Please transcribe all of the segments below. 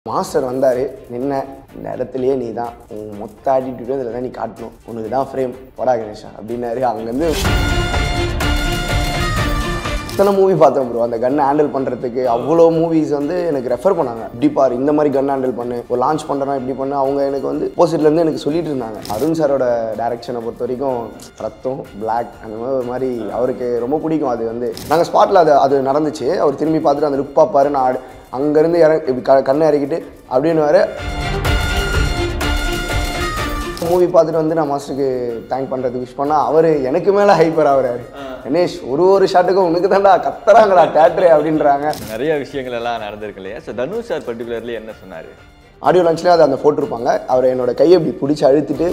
Master வந்தார் நின்ன இந்த இடத்துலயே நீ தான் உன் மொத்த ஆட்டிடியூடும் இதில் தான் நீ காட்டணும் உனக்கு தான் ஃப்ரேம் போடா கணேஷா அப்படின்னாரு அங்கேருந்து இத்தனை மூவி பார்த்தேன் ப்ரோ அந்த கன் ஹேண்டில் பண்ணுறதுக்கு அவ்வளோ மூவிஸ் வந்து எனக்கு ரெஃபர் பண்ணாங்க இப்படி பாரு இந்த மாதிரி கன் ஹேண்டில் பண்ணு ஒரு லான்ச் பண்ணுறோம் இப்படி பண்ணு அவங்க எனக்கு வந்து ஆப்போசிட்லேருந்து எனக்கு சொல்லிட்டு இருந்தாங்க அருண் சாரோட டேரக்ஷனை பொறுத்த வரைக்கும் ரத்தம் பிளாக் அந்த மாதிரி ஒரு மாதிரி அவருக்கு ரொம்ப பிடிக்கும் அது வந்து நாங்கள் ஸ்பாட்டில் அது அது நடந்துச்சு அவர் திரும்பி பார்த்துட்டு அந்த லுக் பார்ப்பாரு நான் ஆடு- அங்கேருந்து இறங்க இப்படி க கண்ணை இறக்கிட்டு அப்படின்னு மூவி பார்த்துட்டு வந்து நான் மாஸ்டருக்கு தேங்க் பண்ணுறதுக்கு விஷ் பண்ணால் அவர் எனக்கு மேலே ஹைப்பர் ஆகுறாரு கணேஷ் ஒரு ஒரு ஷாட்டுக்கும் உனக்கு தான்டா கத்துறாங்கடா தேட்டரு அப்படின்றாங்க நிறைய விஷயங்கள் எல்லாம் நடந்திருக்கு இல்லையா ஸோ தனுஷ் சார் பர்டிகுலர்லி என்ன சொன்னார் ஆடியோ லான்ச்லேயே அதை அந்த போட்டிருப்பாங்க அவர் என்னோட கையை இப்படி பிடிச்சி அழுத்திட்டு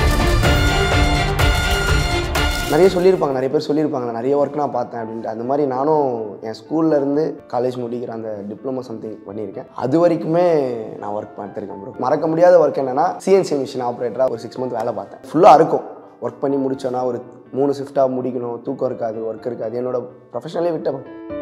நிறைய சொல்லியிருப்பாங்க நிறைய பேர் சொல்லியிருப்பாங்க நான் நிறைய ஒர்க் நான் பார்த்தேன் அப்படின்ட்டு அந்த மாதிரி நானும் என் ஸ்கூல்ல இருந்து காலேஜ் முடிக்கிற அந்த டிப்ளமோ சம்திங் பண்ணியிருக்கேன் அது வரைக்குமே நான் ஒர்க் பார்த்துருக்கேன் ப்ரோ மறக்க முடியாத ஒர்க் என்னன்னா சிஎன்சி மிஷின் ஆப்ரேட்டராக ஒரு சிக்ஸ் மந்த் வேலை பார்த்தேன் ஃபுல்லாக இருக்கும் ஒர்க் பண்ணி முடிச்சோன்னா ஒரு மூணு ஷிஃப்டாக முடிக்கணும் தூக்கம் இருக்காது ஒர்க் இருக்காது என்னோட ப்ரொஃபஷனலே விட்டேன்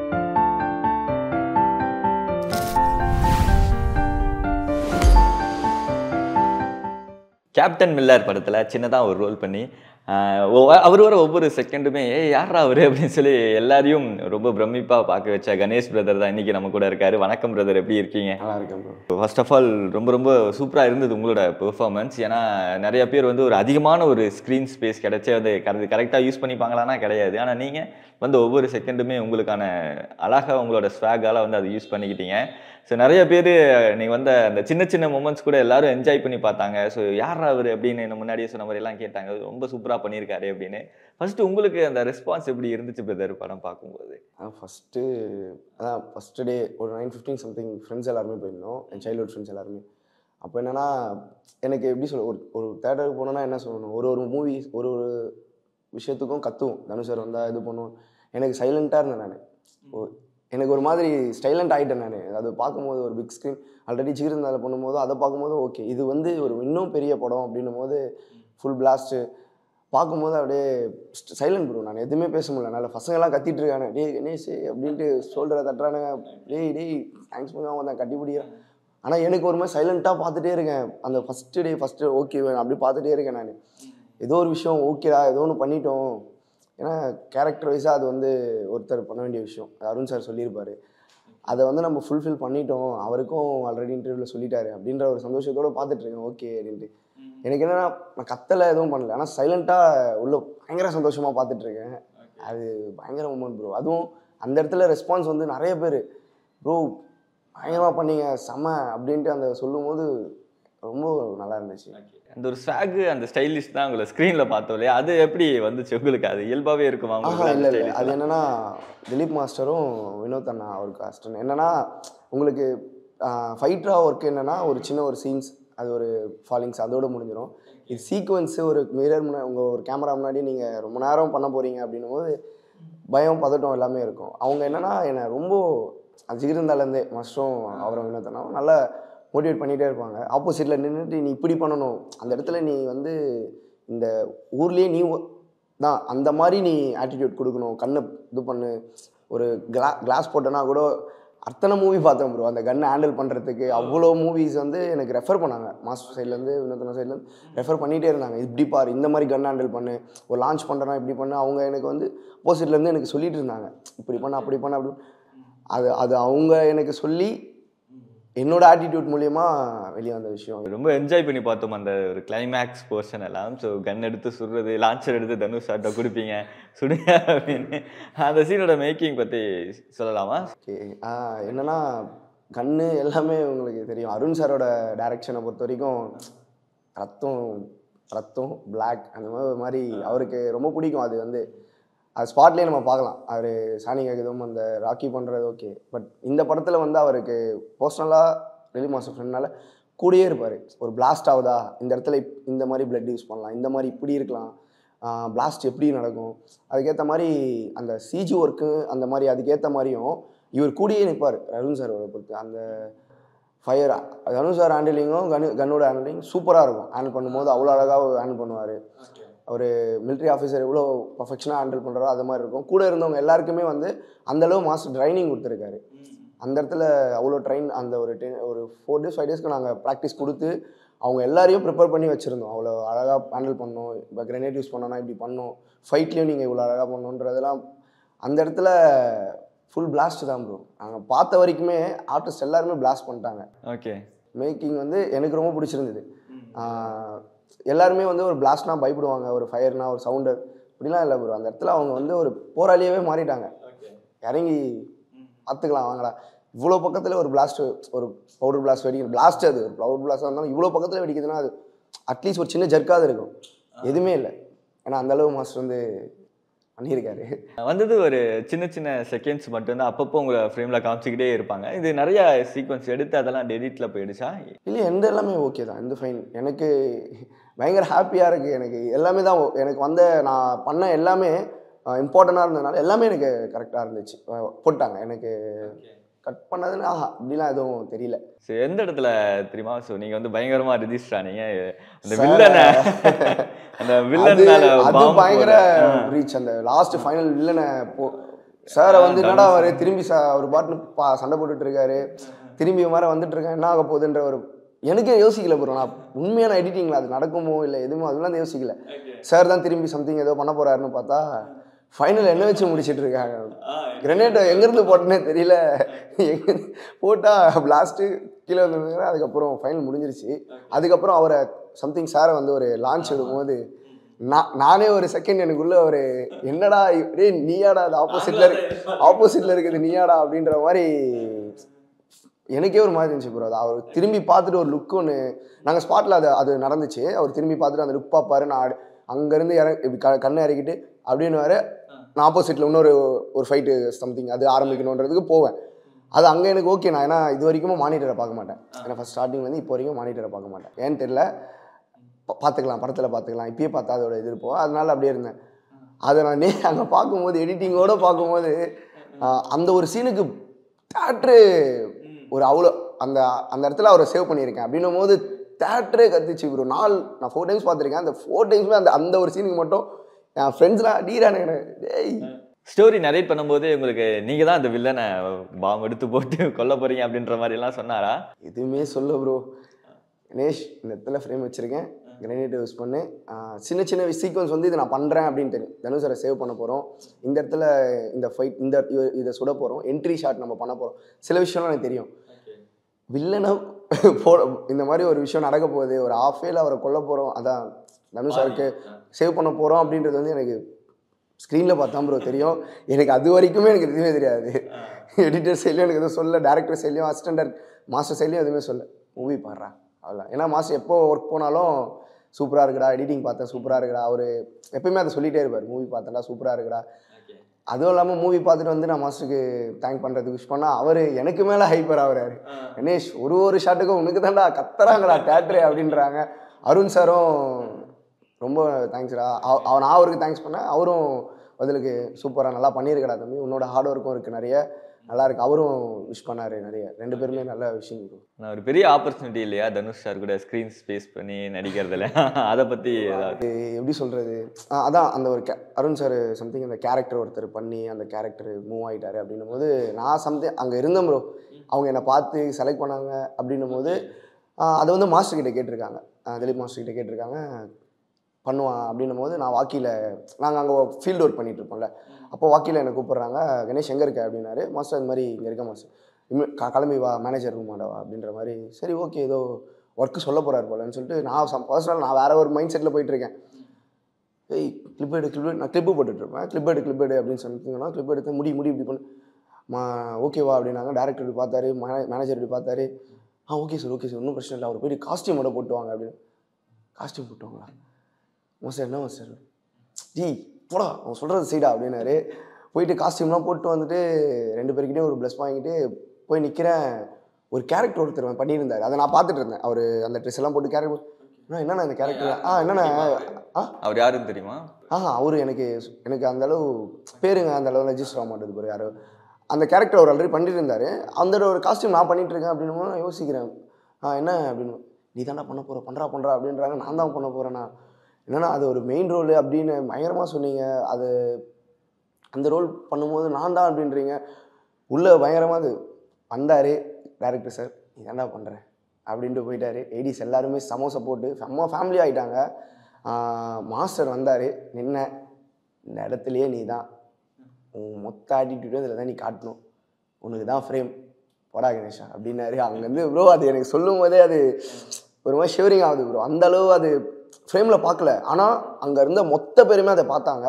கேப்டன் மில்லர் படத்தில் சின்னதாக ஒரு ரோல் பண்ணி ஆஹ் ஒ- அவர் வர ஒவ்வொரு செகண்டுமே ஏ யாரா அவர் அப்படின்னு சொல்லி எல்லாரையும் ரொம்ப பிரமிப்பாக பார்க்க வச்ச கணேஷ் பிரதர் தான் இன்னைக்கு நம்ம கூட இருக்காரு வணக்கம் பிரதர் எப்படி இருக்கீங்க நல்லா இருக்கேன் ப்ரோ ஃபர்ஸ்ட் ஆஃப் ஆல் ரொம்ப ரொம்ப சூப்பராக இருந்தது உங்களோட பெர்ஃபார்மன்ஸ் ஏன்னா நிறைய பேர் வந்து ஒரு அதிகமான ஒரு ஸ்க்ரீன் ஸ்பேஸ் கிடைச்சே வந்து கரெக்டாக யூஸ் பண்ணிப்பாங்களான்னா கிடையாது ஆனால் நீங்கள் வந்து ஒவ்வொரு செகண்டுமே உங்களுக்கான அழகாக உங்களோட ஸ்வாகால வந்து அதை யூஸ் பண்ணிக்கிட்டீங்க ஸோ நிறைய பேர் நீங்கள் வந்த அந்த சின்ன சின்ன மூமெண்ட்ஸ் கூட எல்லாரும் என்ஜாய் பண்ணி பார்த்தாங்க ஸோ யார் அவர் அப்படின்னு என்ன முன்னாடியே சொன்ன மாதிரி எல்லாம் கேட்டாங்க ரொம்ப சூப்பராக பண்ணியிருக்காரு அப்படின்னு ஃபர்ஸ்ட் உங்களுக்கு அந்த ரெஸ்பான்ஸ் எப்படி இருந்துச்சு பிரதர் படம் பார்க்கும்போது அதான் ஃபஸ்ட்டு அதான் ஃபஸ்ட்டு டே ஒரு நைன் ஃபிஃப்டீன் சம்திங் ஃப்ரெண்ட்ஸ் எல்லாருமே போயிருந்தோம் என் சைல்ட்ஹுட் ஃப்ரெண்ட்ஸ் எல்லாருமே அப்போ என்னன்னா எனக்கு எப்படி சொல்ல ஒரு ஒரு தேட்டருக்கு போனோன்னா என்ன சொல்லணும் ஒரு ஒரு மூவி ஒரு ஒரு விஷயத்துக்கும் கத்துவோம் தனுஷ் சார் வந்தால் இது பண்ணுவோம் எனக்கு சைலண்ட்டாக இருந்தேன் நான் எனக்கு ஒரு மாதிரி ஸ்டைலண்ட் ஆகிட்டேன் நான் அது பார்க்கும்போது ஒரு பிக் ஸ்க்ரீன் ஆல்ரெடி ஜீரந்தால பண்ணும்போது அதை பார்க்கும்போது ஓகே இது வந்து ஒரு இன்னும் பெரிய படம் அப்படின்னும் போது ஃபுல் பிளாஸ்ட்டு பார்க்கும்போது அப்படியே சைலண்ட் ப்ரோ நான் எதுவுமே பேச முடியல என்னால் பசங்கள்லாம் கத்திட்டு இருக்காங்க டேய் கணேஷ் அப்படின்ட்டு ஷோல்டரை தட்டுறானுங்க டேய் டேய் தேங்க்ஸ் பண்ணி அவன் கட்டி பிடிக்கிறான் ஆனால் எனக்கு ஒரு மாதிரி சைலண்ட்டாக பார்த்துட்டே இருக்கேன் அந்த ஃபஸ்ட்டு டே ஃபஸ்ட்டு ஓகே அப்படி பார்த்துட்டே இருக்கேன் நான் ஏதோ ஒரு விஷயம் ஓகேடா ஏதோ ஒன்று பண்ணிட்டோம் ஏன்னா கேரக்டர் வைஸாக அது வந்து ஒருத்தர் பண்ண வேண்டிய விஷயம் அது அருண் சார் சொல்லியிருப்பாரு அதை வந்து நம்ம ஃபுல்ஃபில் பண்ணிட்டோம் அவருக்கும் ஆல்ரெடி இன்டர்வியூவில் சொல்லிட்டாரு அப்படின்ற ஒரு சந்தோஷத்தோட பார்த்துட்டு இருக்கேன் ஓகே அப்படின்ட்டு எனக்கு என்னன்னா நான் கத்தலை எதுவும் பண்ணல ஆனால் சைலண்ட்டாக உள்ள பயங்கர சந்தோஷமாக பார்த்துட்டு இருக்கேன் அது பயங்கர மூமெண்ட் ப்ரோ அதுவும் அந்த இடத்துல ரெஸ்பான்ஸ் வந்து நிறைய பேர் ப்ரோ பயங்கரமாக பண்ணீங்க செம அப்படின்ட்டு அந்த சொல்லும்போது ரொம்ப நல்லா இருந்துச்சு அந்த ஒரு ஸ்வாக் அந்த ஸ்டைலிஷ் தான் உங்களை ஸ்க்ரீனில் பார்த்தோம் இல்லையா அது எப்படி வந்துச்சு உங்களுக்கு அது இயல்பாகவே இருக்குமா ஆஹா உங்களுக்கு இல்லை அந்த இல்லை stylish அது எல்லாம்? என்னன்னா திலீப் மாஸ்டரும் வினோத் அண்ணா அவருக்கு அஸ்டன் என்னன்னா உங்களுக்கு ஃபைட்ரா ஒர்க் என்னன்னா ஒரு சின்ன ஒரு சீன்ஸ் அது ஒரு ஃபாலிங்ஸ் அதோட முடிஞ்சிடும் இது சீக்வன்ஸு ஒரு மிரர் முன்னாடி உங்கள் ஒரு கேமரா முன்னாடி நீங்கள் ரொம்ப நேரம் பண்ண போகிறீங்க அப்படின்னும் போது பயம் பதட்டம் எல்லாமே இருக்கும் அவங்க என்னன்னா என்னை ரொம்ப ஜிகிருந்தாலேருந்தே மாஸ்டரும் அவரும் வினோத் அண்ணாவும் நல்லா மோட்டிவேட் பண்ணிகிட்டே இருப்பாங்க ஆப்போசிட்டில் நின்றுட்டு நீ இப்படி பண்ணணும் அந்த இடத்துல நீ வந்து இந்த ஊர்லேயே நீ ஒ- தான் அந்த மாதிரி நீ ஆட்டிடியூட் கொடுக்கணும் கண்ணை இது பண்ணு ஒரு கிளா கிளாஸ் போட்டேன்னா கூட அத்தனை மூவி பார்த்தேன் ப்ரோ அந்த கன்னை ஹேண்டில் பண்ணுறதுக்கு அவ்வளோ மூவிஸ் வந்து எனக்கு ரெஃபர் பண்ணாங்க மாஸ்டர் சைட்லேருந்து வினோத்தன சைட்லேருந்து ரெஃபர் பண்ணிகிட்டே இருந்தாங்க இப்படி பாரு இந்த மாதிரி கன் ஹேண்டில் பண்ணு ஒரு லான்ச் பண்ணுறோம் இப்படி பண்ணு அவங்க எனக்கு வந்து ஆப்போசிட்லேருந்து எனக்கு சொல்லிட்டு இருந்தாங்க இப்படி பண்ண அப்படி பண்ண அப்படி அது அது அவங்க எனக்கு சொல்லி என்னோட ஆட்டிடியூட் மூலியமா வெளியே வந்த விஷயம் ரொம்ப என்ஜாய் பண்ணி பார்த்தோம் அந்த ஒரு கிளைமேக்ஸ் போர்ஷன் எல்லாம் ஸோ கன் எடுத்து சுடுறது லான்ச்சர் எடுத்து தனுஷ் சார்ட்ட கொடுப்பீங்க சுடுங்க அப்படின்னு அந்த சீனோட மேக்கிங் பற்றி சொல்லலாமா ஓகே என்னன்னா கண்ணு எல்லாமே உங்களுக்கு தெரியும் அருண் சாரோட டைரக்ஷனை பொறுத்த வரைக்கும் ரத்தம் ரத்தம் பிளாக் அந்த மாதிரி ஒரு மாதிரி அவருக்கு ரொம்ப பிடிக்கும் அது வந்து அது ஸ்பாட்லேயே நம்ம பார்க்கலாம் அவர் சாணி ககிதம் அந்த ராக்கி பண்ணுறது ஓகே பட் இந்த படத்தில் வந்து அவருக்கு பர்சனலாக ரெலி மாஸ்டர் ஃப்ரெண்ட்னால கூடயே இருப்பார் ஒரு பிளாஸ்ட் ஆகுதா இந்த இடத்துல இப்- இந்த மாதிரி பிளட் யூஸ் பண்ணலாம் இந்த மாதிரி இப்படி இருக்கலாம் பிளாஸ்ட் எப்படி நடக்கும் அதுக்கேற்ற மாதிரி அந்த சிஜி ஒர்க்கு அந்த மாதிரி அதுக்கேற்ற மாதிரியும் இவர் கூடயே நிற்பார் அருண் சாரோட பொறுத்து அந்த ஃபயர் தனுஷ் சார் ஹேண்டிலிங்கும் கனு கன்னோட ஹேண்டிலிங் சூப்பராக இருக்கும் ஹேண்டில் பண்ணும்போது அவ்வளோ அழகாக ஹேண்டில் பண்ணுவார் ஒரு military ஆஃபீஸர் எவ்வளோ பர்ஃபெக்ஷனாக ஹேண்டில் பண்ணுறாரோ அது மாதிரி இருக்கும் கூட இருந்தவங்க எல்லாருக்குமே வந்து அந்தளவு மாஸ்டர் ட்ரைனிங் கொடுத்துருக்காரு அந்த இடத்துல அவ்வளோ ட்ரெயின் அந்த ஒரு டென் ஒரு ஃபோர் டேஸ் ஃபைவ் டேஸ்க்கு நாங்கள் ப்ராக்டிஸ் கொடுத்து அவங்க எல்லாரையும் ப்ரிப்பேர் பண்ணி வச்சுருந்தோம் அவ்வளோ அழகாக ஹேண்டில் பண்ணோம் இப்போ கிரனேட் யூஸ் பண்ணோன்னா இப்படி பண்ணோம் ஃபைட்லேயும் நீங்கள் இவ்வளோ அழகாக பண்ணணுன்றதெல்லாம் அந்த இடத்துல ஃபுல் பிளாஸ்ட் தான் ப்ரோ நாங்கள் பார்த்த வரைக்குமே ஆர்டிஸ்ட் எல்லாருமே பிளாஸ்ட் பண்ணிட்டாங்க ஓகே மேக்கிங் வந்து எனக்கு ரொம்ப பிடிச்சிருந்தது ஆஹ் எல்லாருமே வந்து ஒரு பிளாஸ்ட்னா பயப்படுவாங்க ஒரு ஃபயர்னா ஒரு சவுண்டு இப்படிலாம் இல்லை ப்ரோ அந்த இடத்துல அவங்க வந்து ஒரு போராளியாவே மாறிட்டாங்க இறங்கி பார்த்துக்கலாம் வாங்கடா இவ்வளோ பக்கத்தில் ஒரு பிளாஸ்ட் ஒரு பவுடர் பிளாஸ்ட் வெடிக்கும் பிளாஸ்ட் அது ஒரு பவுடர் பிளாஸ்டாக இருந்தாலும் இவ்வளோ பக்கத்தில் வெடிக்குதுன்னா அது அட்லீஸ்ட் ஒரு சின்ன ஜர்க்காவது இருக்கும் எதுவுமே இல்லை ஏன்னா அந்த அளவு மாஸ்டர் வந்து பண்ணியிருக்காரு வந்தது ஒரு சின்ன சின்ன செகண்ட்ஸ் மட்டும்தான் அப்பப்போ உங்களை ஃப்ரேமில் காமிச்சிக்கிட்டே இருப்பாங்க இது நிறைய சீக்வன்ஸ் எடுத்து அதெல்லாம் டெலிட்டில் போயிடுச்சா இல்லை எந்த எல்லாமே ஓகே தான் எந்த ஃபைன் எனக்கு பயங்கர ஹாப்பியாக இருக்குது எனக்கு எல்லாமே தான் o- எனக்கு வந்த நான் பண்ண எல்லாமே இம்பார்ட்டண்ட்டாக இருந்ததுனால எல்லாமே எனக்கு கரெக்டாக இருந்துச்சு அஹ் போட்டாங்க எனக்கு கட் பண்ணதுன்னு ஆஹா இப்படிலாம் எதுவும் தெரியல சரி எந்த இடத்துல தெரியுமா ஸோ நீங்கள் வந்து பயங்கரமாக ரிஜிஸ்டர் ஆனீங்க அந்த Sir, வில்லனை அந்த அது வில்லனால அது bomb பயங்கர போட- ஆ. ரீச் அந்த லாஸ்ட் ஃபைனல் வில்லனை போ சாரை வந்து என்னடா அவரு திரும்பி சா ஒரு பாட்டு பா சண்டை போட்டுட்டு இருக்காரு திரும்பி மாதிரி வந்துட்டு இருக்கேன் என்ன ஆக போகுதுன்ற ஒரு எனக்கே யோசிக்கல ப்ரோ நான் உண்மையான எடிட்டிங்ல அது நடக்குமோ இல்லை எதுவுமோ அதெல்லாம் யோசிக்கல சார் தான் திரும்பி சம்திங் ஏதோ பண்ண போறாருன்னு பார்த்தா ஃபைனல் என்ன வச்சு முடிச்சிட்டு இருக்காங்க கிரனேட் எங்கேருந்து போட்டேனே தெரியல எங்க போட்டா பிளாஸ்ட்டு கீழே வந்துருந்தாங்க அதுக்கப்புறம் ஃபைனல் முடிஞ்சிருச்சு அதுக்கப்புறம் அவரை சம்திங் சாரை வந்து ஒரு லான்ச் எடுக்கும்போது நான் நானே ஒரு செகண்ட் எனக்குள்ள ஒரு என்னடா இ- டேய் நீயாடா அது ஆப்போசிட்ல இருக்கு ஆப்போசிட்ல இருக்குது நீயாடா அப்படின்ற மாதிரி எனக்கே ஒரு மாதிரி இருந்துச்சு ப்ரோ அது அவர் திரும்பி பார்த்துட்டு ஒரு லுக் ஒன்று நாங்கள் ஸ்பாட்டில் அது அது நடந்துச்சு அவர் திரும்பி பார்த்துட்டு அந்த லுக் பார்ப்பாரு நான் அடு- அங்கேருந்து இற இப்படி க கண்ணை இறக்கிட்டு அப்படின்னு நான் ஆப்போசிட்டில் இன்னொரு ஒரு ஃபைட்டு சம்திங் அது ஆரம்பிக்கணுன்றதுக்கு போவேன் அது அங்கே எனக்கு ஓகே நான் ஏன்னா இது வரைக்கும் மானிட்டரை பார்க்க மாட்டேன் ஏன்னா ஃபஸ்ட் ஸ்டார்டிங்லேருந்து இப்போ வரைக்கும் மானிட்டரை பார்க்க மாட்டேன் ஏன்னு தெரியல பா- பார்த்துக்கலாம் படத்தில் பார்த்துக்கலாம் இப்பயே பார்த்தா அதோட இது இருப்போம் அதனால அப்படியே இருந்தேன் அதை நான் நே அங்கே பார்க்கும்போது எடிட்டிங்கோட பார்க்கும்போது ஆஹ், அந்த ஒரு சீனுக்கு தேட்ரு ஒரு அவ்வளோ அந்த அந்த இடத்துல அவரை சேவ் பண்ணியிருக்கேன் அப்படின்னும் போது தேட்டரே கத்துச்சு ப்ரோ நாள் நான் ஃபோர் டைம்ஸ் பார்த்துருக்கேன் அந்த ஃபோர் டைம்ஸுமே அந்த அந்த ஒரு சீனுக்கு மட்டும் என் ஃப்ரெண்ட்ஸ்லாம் டீரானுங்க டேய் ஸ்டோரி நரேட் பண்ணும்போது உங்களுக்கு நீங்கள் தான் அந்த வில்லனை பாம் எடுத்து போட்டு கொல்ல போறீங்க அப்படின்ற மாதிரி எல்லாம் சொன்னாரா எதுவுமே சொல்ல ப்ரோ கணேஷ் இந்த இடத்துல ஃப்ரேம் வச்சுருக்கேன் கிரனேட் யூஸ் பண்ணு ஆஹ் சின்ன சின்ன சீக்வன்ஸ் வந்து இதை நான் பண்ணுறேன் அப்படின்னு தெரியும் தனுஷரை சேவ் பண்ண போகிறோம் இந்த இடத்துல இந்த ஃபைட் இந்த இவ- இதை சுட போகிறோம் என்ட்ரி ஷாட் நம்ம பண்ண போகிறோம் சில விஷயம்லாம் எனக்கு தெரியும் வில்லனை போட இந்த மாதிரி ஒரு விஷயம் நடக்க போகுது ஒரு ஆஃப் ஃபேல அவரை கொல்ல போகிறோம் அதான் தனுஷாருக்கு சேவ் பண்ண போகிறோம் அப்படின்றது வந்து எனக்கு ஸ்க்ரீனில் பார்த்தா ப்ரோ தெரியும் எனக்கு அது வரைக்குமே எனக்கு எதுவுமே தெரியாது எடிட்டர் சைட்லையும் எனக்கு எதுவும் சொல்ல டேரக்டர் சைட்லையும் அசிஸ்டன்ட் மாஸ்டர் சைட்லையும் எதுவுமே சொல்ல மூவி பாடுறா அவ்வளோ ஏன்னா மாஸ்டர் எப்போ ஒர்க் போனாலும் சூப்பராக இருக்குடா எடிட்டிங் பார்த்தேன் சூப்பராக இருக்குடா அவர் எப்பயுமே அதை சொல்லிட்டே இருப்பார் மூவி பார்த்தேன்டா சூப்பராக இருக்குடா அதுவும் இல்லாமல் மூவி பார்த்துட்டு வந்து நான் மாஸ்டருக்கு தேங்க் பண்ணுறதுக்கு விஷ் பண்ணால் அவர் எனக்கு மேலே ஹைப்பர் ஆகுறாரு கணேஷ் ஒரு ஒரு ஷாட்டுக்கும் உனக்கு தான்டா கத்துறாங்கடா தேட்ரு அப்படின்றாங்க அருண் சாரும் ரொம்ப தேங்க்ஸ்டா அவ நான் அவருக்கு தேங்க்ஸ் பண்ணேன் அவரும் பதிலுக்கு சூப்பராக நல்லா பண்ணியிருக்கடா தம்பி உன்னோட ஹார்ட் ஒர்க்கும் இருக்குது நிறைய நல்லா இருக்கு அவரும் விஷ் பண்ணாரு நிறைய ரெண்டு பேருமே நல்ல விஷயம் இருக்கும் நான் ஒரு பெரிய ஆப்பர்ச்சுனிட்டி இல்லையா தனுஷ் சார் கூட ஸ்க்ரீன் ஸ்பேஸ் பண்ணி நடிக்கிறதுல அதை பற்றி ஏதாவது எப்படி சொல்கிறது அதான் அந்த ஒரு கே அருண் சார் சம்திங் அந்த கேரக்டர் ஒருத்தர் பண்ணி அந்த கேரக்டர் மூவ் ஆகிட்டாரு அப்படின்னும் போது நான் சம்திங் அங்கே இருந்தேன் ப்ரோ அவங்க என்னை பார்த்து செலக்ட் பண்ணாங்க அப்படின்னும் போது ஆஹ் அதை வந்து மாஸ்டர் கிட்ட கேட்டிருக்காங்க ஆஹ் திலீப் மாஸ்டர் கிட்ட கேட்டிருக்காங்க பண்ணுவான் அப்படின்னும் போது நான் வாக்கியில் நாங்கள் அங்கே ஃபீல்டு ஒர்க் பண்ணிட்டு இருப்போம்ல அப்போ வாக்கியில் என்னை கூப்பிட்றாங்க கணேஷ் எங்கே இருக்க அப்படின்னாரு மாஸ்டர் இந்த மாதிரி இங்கே இருக்க மாஸ்டர் இம்மி க- கிளம்பி வா மேனேஜர் ரூம் வா அப்படின்ற மாதிரி சரி ஓகே ஏதோ ஒர்க்கு சொல்ல போகிறாரு போலன்னு சொல்லிட்டு நான் பர்சனல் நான் வேற ஒரு மைண்ட் செட்டில் போயிட்டு இருக்கேன் ஏய் கிளிப் எடு கிளிப் நான் கிளிப்பு போட்டுட்ருப்பேன் கிளிப் எடு கிளிப் எடு அப்படின்னு சொன்னீங்கன்னா கிளிப் எடுத்து முடி முடி இப்படி பண்ணு மா ஓகேவா அப்படின்னாங்க டேரக்டர் இப்படி பார்த்தாரு மேனேஜர் இப்படி பார்த்தாரு ஆ ஓகே சார் ஓகே சார் ஒன்றும் பிரச்சனை இல்லை அவர் போயிட்டு காஸ்டியூம் மட்டும் போட்டு வாங்க அப்படின்னு காஸ்டியூம் போட்டுவாங்களா சார் என்ன சார் ஜி போடா அவன் சொல்கிறது செய்டா அப்படின்னாரு போயிட்டு காஸ்டியூம்லாம் போட்டு வந்துட்டு ரெண்டு பேர்கிட்டயும் ஒரு ப்ளஸ் வாங்கிட்டு போய் நிற்கிறேன் ஒரு கேரக்டர் ஒருத்தர் பண்ணியிருந்தார் அதை நான் பார்த்துட்டு இருந்தேன் அவர் அந்த ட்ரெஸ் எல்லாம் போட்டு கேரக்டர் என்னண்ணா இந்த கேரக்டர் ஆ என்னண்ணா ஆ அவர் யாருன்னு தெரியுமா ஆஹா அவரு எனக்கு எனக்கு அந்த அளவு பேருங்க அந்த அளவு ரெஜிஸ்டர் ஆக மாட்டேது பாரு யாரோ அந்த கேரக்டர் அவர் ஆல்ரெடி பண்ணிட்டு இருந்தாரு அந்த ஒரு காஸ்டியூம் நான் பண்ணிட்டு இருக்கேன் அப்படின்னு நான் யோசிக்கிறேன் ஆ என்ன அப்படின்னு நீ தானே பண்ண போற பண்றா பண்றா அப்படின்றாங்க நான் தான் பண்ண போறேன்னா என்னன்னா அது ஒரு மெயின் ரோல் அப்படின்னு பயங்கரமா சொன்னீங்க அது அந்த ரோல் பண்ணும்போது நான் தான் அப்படின்றீங்க உள்ள பயங்கரமா அது வந்தார் டேரக்டர் சார் நீ என்னடா பண்ணுற அப்படின்ட்டு போயிட்டாரு ஏடிஸ் எல்லாருமே செம சப்போர்ட்டு செம்ம ஃபேமிலி ஆகிட்டாங்க மாஸ்டர் வந்தார் நின்ன இந்த இடத்துலையே நீ தான் உன் மொத்த ஆட்டிடியூடும் இதில் தான் நீ காட்டணும் உனக்கு தான் ஃப்ரேம் போடா கணேஷா அப்படின்னாரு அங்கேருந்து ப்ரோ அது எனக்கு சொல்லும் போதே அது ஒரு மாதிரி ஷிவரிங் ஆகுது ப்ரோ அந்த அளவு அது ஃப்ரேமில் பார்க்கல ஆனால் அங்கே இருந்த மொத்த பேருமே அதை பார்த்தாங்க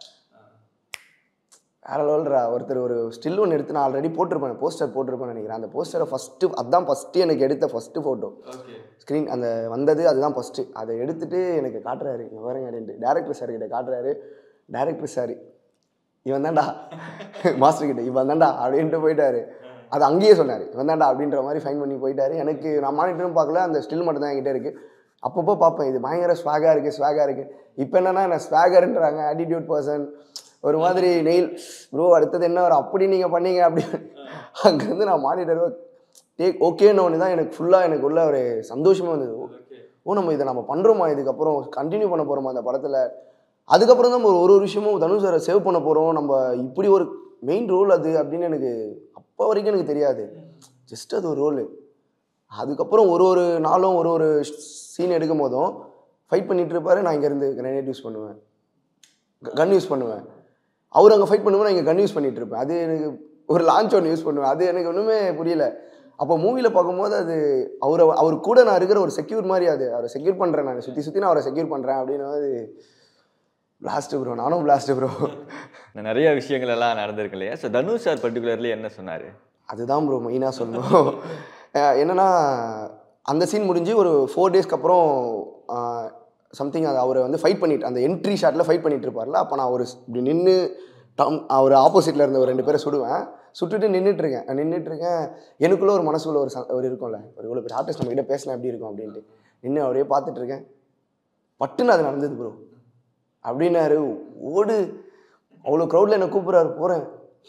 வேற லெவல்ரா ஒருத்தர் ஒரு ஸ்டில் ஒன்று எடுத்து நான் ஆல்ரெடி போட்டிருப்பேன் போஸ்டர் போட்டிருப்பேன் நினைக்கிறேன் அந்த போஸ்டரை ஃபஸ்ட்டு அதுதான் ஃபஸ்ட்டு எனக்கு எடுத்த ஃபஸ்ட்டு ஃபோட்டோ ஸ்க்ரீன் அந்த வந்தது அதுதான் ஃபஸ்ட்டு அதை எடுத்துட்டு எனக்கு காட்டுறாரு இங்க பாருங்க அப்படின்ட்டு டேரக்டர் சார் கிட்ட காட்டுறாரு டேரக்டர் சார் இவன் தான்டா மாஸ்டர் கிட்ட இவன் தான்டா அப்படின்ட்டு போயிட்டாரு அது அங்கேயே சொன்னார் இவன் தான்டா அப்படின்ற மாதிரி ஃபைன் பண்ணி போயிட்டாரு எனக்கு நான் மானிட்டரும் பார்க்கல அந்த ஸ்டில் மட்டும் தான் என்கிட்ட இருக்குது அப்பப்போ பார்ப்பேன் இது பயங்கர ஸ்வாகாக இருக்குது ஸ்வாகாக இருக்குது இப்போ என்னன்னா என்ன ஸ்வாகர்ன்றாங்க ஆட்டிடியூட் பர்சன் ஒரு மாதிரி நெயில் ப்ரோ அடுத்தது என்ன வரும் அப்படி நீங்கள் பண்ணீங்க அப்படி அங்கேருந்து நான் மானிட்டர் டேக் ஓகேன்னு ஒன்று தான் எனக்கு ஃபுல்லாக எனக்கு உள்ள ஒரு சந்தோஷமே வந்தது ஓ நம்ம இதை நம்ம பண்ணுறோமா இதுக்கப்புறம் கண்டினியூ பண்ண போகிறோமா அந்த படத்தில் அதுக்கப்புறம் தான் ஒரு ஒரு விஷயமும் தனுஷ் சாரை சேவ் பண்ண போகிறோம் நம்ம இப்படி ஒரு மெயின் ரோல் அது அப்படின்னு எனக்கு அப்போ வரைக்கும் எனக்கு தெரியாது ஜஸ்ட் அது ஒரு ரோல் அதுக்கப்புறம் ஒரு ஒரு நாளும் ஒரு ஒரு சீன் எடுக்கும் போதும் ஃபைட் பண்ணிட்டு இருப்பாரு நான் இங்கேருந்து கிரனேட் யூஸ் பண்ணுவேன் கன் யூஸ் பண்ணுவேன் அவர் அங்கே ஃபைட் பண்ணுவேன் நான் இங்கே கன் யூஸ் பண்ணிட்டு இருப்பேன் அது எனக்கு ஒரு லான்ச் ஒன்று யூஸ் பண்ணுவேன் அது எனக்கு ஒன்றுமே புரியல அப்போ மூவியில் பார்க்கும்போது அது அவரை அவர் கூட நான் இருக்கிற ஒரு செக்யூர் மாதிரி அது அவரை செக்யூர் பண்ணுறேன் நான் சுற்றி சுற்றி நான் அவரை செக்யூர் பண்ணுறேன் அப்படின்னு அது பிளாஸ்ட் ப்ரோ நானும் பிளாஸ்ட் ப்ரோ நிறைய விஷயங்கள் எல்லாம் நடந்திருக்கு இல்லையா ஸோ தனுஷ் சார் பர்டிகுலர்லி என்ன சொன்னாரு அதுதான் ப்ரோ மெயினாக சொல்லணும் அஹ் என்னன்னா அந்த சீன் முடிஞ்சு ஒரு ஃபோர் டேஸ்க்கு அப்புறம் சம்திங் அது அவரை வந்து ஃபைட் பண்ணிட்டு அந்த என்ட்ரி ஷாட்டில் ஃபைட் பண்ணிட்டு இருப்பார்ல அப்போ நான் ஒரு இப்படி நின்று டம் அவர் ஆப்போசிட்டில் இருந்த ஒரு ரெண்டு பேரை சுடுவேன் சுட்டுட்டு நின்றுட்டு இருக்கேன் நின்றுட்டு இருக்கேன் எனக்குள்ள ஒரு மனசுக்குள்ள ஒரு ச- ஒரு இருக்கும்ல ஒரு இவ்வளோ பெரிய ஆர்டிஸ்ட் நம்ம கிட்ட பேசினா எப்படி இருக்கும் அப்படின்ட்டு நின்று அவரே பார்த்துட்டு இருக்கேன் பட்டுன்னு அது நடந்தது ப்ரோ அப்படின்னாரு ஓடு அவ்வளோ க்ரௌடில் என்னை கூப்பிட்றாரு போகிறேன்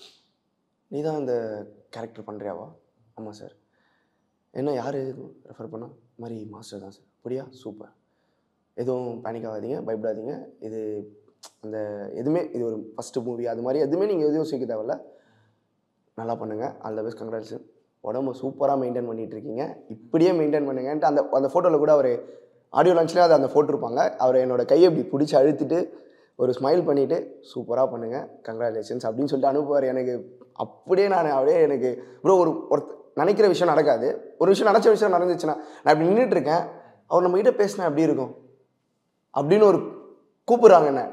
நீ தான் இந்த கேரக்டர் பண்ணுறியாவா ஆமாம் சார் என்ன யார் ரெஃபர் பண்ணா இந்த மாதிரி மாஸ்டர் தான் சார் அப்படியா சூப்பர் எதுவும் பேனிக் ஆகாதீங்க பயப்படாதீங்க இது அந்த எதுவுமே இது ஒரு ஃபஸ்ட்டு மூவி அது மாதிரி எதுவுமே நீங்கள் எதுவும் யோசிக்க தேவையில்ல நல்லா பண்ணுங்கள் ஆல் த பெஸ்ட் கங்க்ராட்ஸ் உடம்பு சூப்பராக மெயின்டைன் பண்ணிட்டு இருக்கீங்க இப்படியே மெயின்டைன் பண்ணுங்கன்ட்டு அந்த அந்த ஃபோட்டோவில் கூட அவர் ஆடியோ லான்ச்லேயே அதை அந்த போட்டிருப்பாங்க அவர் என்னோட கையை இப்படி பிடிச்சி அழுத்திட்டு ஒரு ஸ்மைல் பண்ணிவிட்டு சூப்பராக பண்ணுங்கள் கங்க்ராச்சுலேஷன்ஸ் அப்படின்னு சொல்லிட்டு அனுப்புவார் எனக்கு அப்படியே நான் அப்படியே எனக்கு ப்ரோ ஒரு ஒருத்த நினைக்கிற விஷயம் நடக்காது ஒரு விஷயம் நினச்ச விஷயம் நடந்துச்சுன்னா நான் இப்படி நின்றுட்டு இருக்கேன் அவர் நம்ம கிட்ட பேசினா எப்படி இருக்கும் அப்படின்னு ஒரு கூப்பிடுறாங்க என்ன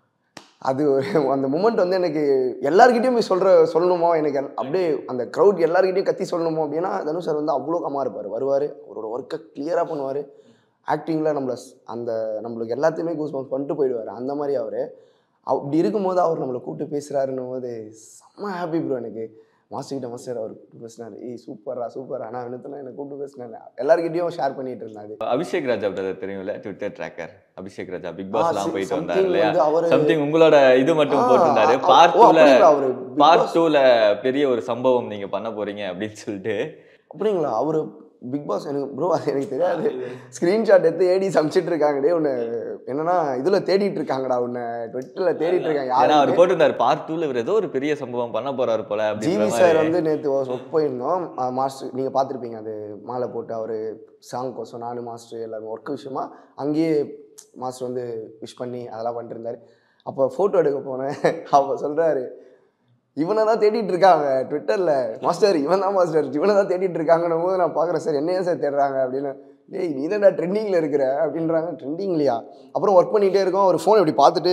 அது ஒரு அந்த மூமெண்ட் வந்து எனக்கு எல்லாருக்கிட்டையும் போய் சொல்கிற சொல்லணுமோ எனக்கு அப்படியே அந்த க்ரௌட் எல்லாருக்கிட்டையும் கத்தி சொல்லணுமோ அப்படின்னா தனுஷ் சார் வந்து அவ்வளோ கம்மா இருப்பார் வருவார் அவரோட ஒர்க்கை கிளியராக பண்ணுவார் ஆக்டிங்கில் நம்மளை ஸ்- அந்த நம்மளுக்கு எல்லாத்தையுமே கூஸ் பம்ப் பண்ணிட்டு போயிடுவார் அந்த மாதிரி அவர் அப்படி இருக்கும்போது அவர் நம்மளை கூப்பிட்டு பேசுகிறாருன்னும் போது செம்ம ஹாப்பி ப்ரோ எனக்கு மாஸ்டர் கிட்ட மாஸ்டர் அவர் கூப்பிட்டு பேசினார் ஏய் சூப்பரா சூப்பரா ஆனால் வினத்துல என்னை கூப்பிட்டு பேசினாரு எல்லாருக்கிட்டையும் ஷேர் பண்ணிட்டு இருந்தாரு அபிஷேக் ராஜா பிரதர் தெரியும்ல Twitter tracker Abhishek Raja Bigg Boss எல்லாம் சி- போயிட்டு something வந்தார் இல்லையா வந்து அவரு- சம்திங் உங்களோட இது மட்டும் ஆ, போட்டிருந்தாரு ஆ, பார்ட் ஓ, டூல அப்படிங்களா? அவரு Big பார்ட் Boss- டூல பெரிய ஒரு சம்பவம் நீங்க பண்ண போறீங்க அப்படின்னு சொல்லிட்டு அப்படிங்களா அவர் பிக் பாஸ் எனக்கு ப்ரோ அது எனக்கு தெரியாது ஸ்க்ரீன்ஷாட் எடுத்து ஏடி சமைச்சிட்டு இருக்காங்கடே உன்னை என்னன்னா இதுல தேடிட்டு இருக்காங்கடா உன்னை ட்விட்டர்ல தேடிட்டு இருக்காங்க ஏன்னா அவர் யாரு போட்டிருந்தாரு பார்ட் டூல இவர் ஏதோ ஒரு பெரிய சம்பவம் பண்ண போறாரு போல அப்படின்ற ஜிவி மாதிரி சார் வந்து நேற்று ஒர்க் போயிருந்தோம் மாஸ்டர் நீங்கள் பார்த்துருப்பீங்க அது மாலை போட்டு அவர் சாங் கோசம் நானு மாஸ்டர் எல்லாரும் ஒர்க் விஷயமா அங்கேயே மாஸ்டர் வந்து விஷ் பண்ணி அதெல்லாம் பண்ணிட்டு இருந்தாரு அப்போ ஃபோட்டோ எடுக்க போனேன் அப்போ சொல்கிறாரு இவனை தான் தேடிட்டு இருக்காங்க ட்விட்டரில் மாஸ்டர் இவன் தான் மாஸ்டர் இவனை தான் தேடிட்டு இருக்காங்கன்னும் போது நான் பார்க்குறேன் சார் என்னையா சார் தேடுறாங்க அப்படின்னு டேய் நீ தான் ட்ரெண்டிங்கில் இருக்கிற அப்படின்றாங்க ட்ரெண்டிங்லையா அப்புறம் ஒர்க் பண்ணிகிட்டே இருக்கோம் ஒரு ஃபோன் இப்படி பார்த்துட்டு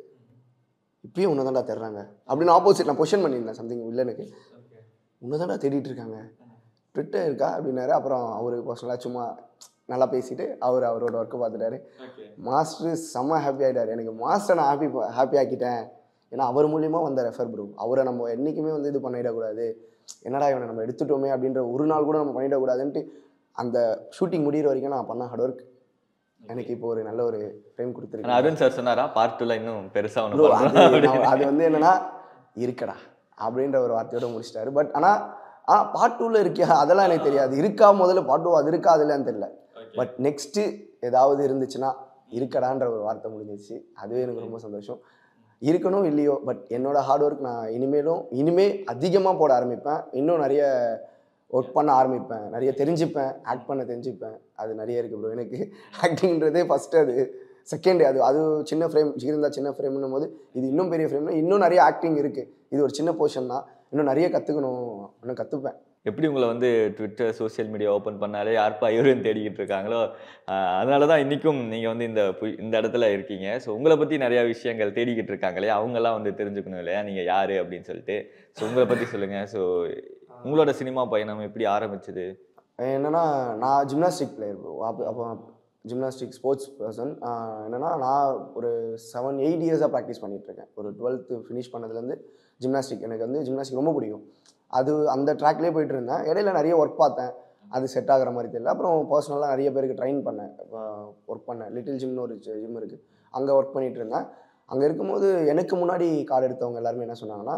இப்பயும் உன்னை தான்டா தேடுறாங்க அப்படின்னு ஆப்போசிட் நான் பொசிஷன் பண்ணியிருந்தேன் சம்திங் வில்லனுக்கு உன்னை தான்டா தேடிட்டு இருக்காங்க ட்விட்டர் இருக்கா அப்படின்னாரு அப்புறம் அவரு பர்சனலாக சும்மா நல்லா பேசிட்டு அவர் அவரோட ஒர்க்கை பார்த்துட்டாரு மாஸ்டர் செம்ம ஹாப்பி ஆகிட்டார் எனக்கு மாஸ்டர் நான் ஹாப்பி ஹாப்பி ஆக்கிட்டேன் ஏன்னா அவர் மூலியமா வந்த ரெஃபர் ப்ரோ அவரை நம்ம என்றைக்குமே வந்து இது பண்ணிடக்கூடாது என்னடா இவனை நம்ம எடுத்துட்டோமே அப்படின்ற ஒரு நாள் கூட நம்ம பண்ணிடக்கூடாதுன்ட்டு அந்த ஷூட்டிங் முடியிற வரைக்கும் நான் பண்ண ஹார்ட் ஒர்க் எனக்கு இப்போ ஒரு நல்ல ஒரு ஃப்ரேம் ஆனா கொடுத்துருக்கேன் அருண் சார் சொன்னாரா பார்ட் டூல இன்னும் பெருசா ஒண்ணு ப்ரோ பண்ணணும் அது நான் அது வந்து என்னன்னா இருக்கடா அப்படின்ற ஒரு வார்த்தையோட முடிச்சிட்டாரு பட் ஆனா ஆ பார்ட் டூவில் இருக்கியா அதெல்லாம் எனக்கு தெரியாது இருக்கா முதல்ல பார்ட் டூ அது இருக்கா அதெல்லாம் தெரியல பட் நெக்ஸ்ட்டு ஏதாவது இருந்துச்சுன்னா இருக்கடான்ற ஒரு வார்த்தை முடிஞ்சிச்சு அதுவே எனக்கு ரொம்ப சந்தோஷம் இருக்கணும் இல்லையோ பட் என்னோட ஹார்ட் ஒர்க் நான் இனிமேலும் இனிமே அதிகமாக போட ஆரம்பிப்பேன் இன்னும் நிறைய ஒர்க் பண்ண ஆரம்பிப்பேன் நிறைய தெரிஞ்சுப்பேன் ஆக்ட் பண்ண தெரிஞ்சுப்பேன் அது நிறைய இருக்குது ப்ரோ எனக்கு ஆக்டிங்கிறதே ஃபஸ்ட்டு அது செகண்ட் அது அது சின்ன ஃப்ரேம் ஜிகிருந்தா சின்ன ஃப்ரேம்னும் போது இது இன்னும் பெரிய ஃப்ரேம்னா இன்னும் நிறைய ஆக்டிங் இருக்குது இது ஒரு சின்ன போர்ஷன் தான் இன்னும் நிறைய கற்றுக்கணும் இன்னும் கற்றுப்பேன் எப்படி உங்களை வந்து ட்விட்டர் சோஷியல் மீடியா ஓப்பன் பண்ணாலே யார்ப்பா இவருன்னு தேடிக்கிட்டு இருக்காங்களோ ஆஹ் அதனால தான் இன்றைக்கும் நீங்கள் வந்து இந்த புய்- இந்த இடத்துல இருக்கீங்க ஸோ உங்களை பற்றி நிறையா விஷயங்கள் தேடிக்கிட்டு இருக்காங்க இல்லையா அவங்கெல்லாம் வந்து தெரிஞ்சுக்கணும் இல்லையா நீங்கள் யார் அப்படின்னு சொல்லிட்டு ஸோ உங்களை பற்றி சொல்லுங்கள் ஸோ உங்களோட சினிமா பயணம் எப்படி ஆரம்பிச்சது என்னன்னா நான் ஜிம்னாஸ்டிக் பிளேயர் ப்ரோ அப்போ அப்போ ஜிம்னாஸ்டிக் ஸ்போர்ட்ஸ் பர்சன் என்னன்னா நான் ஒரு செவன் எயிட் இயர்ஸாக ப்ராக்டிஸ் இருக்கேன் ஒரு டுவெல்த்து ஃபினிஷ் பண்ணதுலேருந்து ஜிம்னாஸ்டிக் எனக்கு வந்து ஜிம்னாஸ்டிக் ரொம்ப பிடிக்கும் அது அந்த ட்ராக்லேயே போயிட்டு இருந்தேன் இடையில நிறைய ஒர்க் பார்த்தேன் அது செட் ஆகுற மாதிரி தெரியல அப்புறம் பர்சனலாக நிறைய பேருக்கு ட்ரைன் பண்ணேன் ஒர்க் பண்ணேன் லிட்டில் ஜிம்னு ஒரு ஜிம் இருக்குது அங்கே ஒர்க் பண்ணிட்டு இருந்தேன் அங்கே இருக்கும்போது எனக்கு முன்னாடி கார்டு எடுத்தவங்க எல்லாருமே என்ன சொன்னாங்கன்னா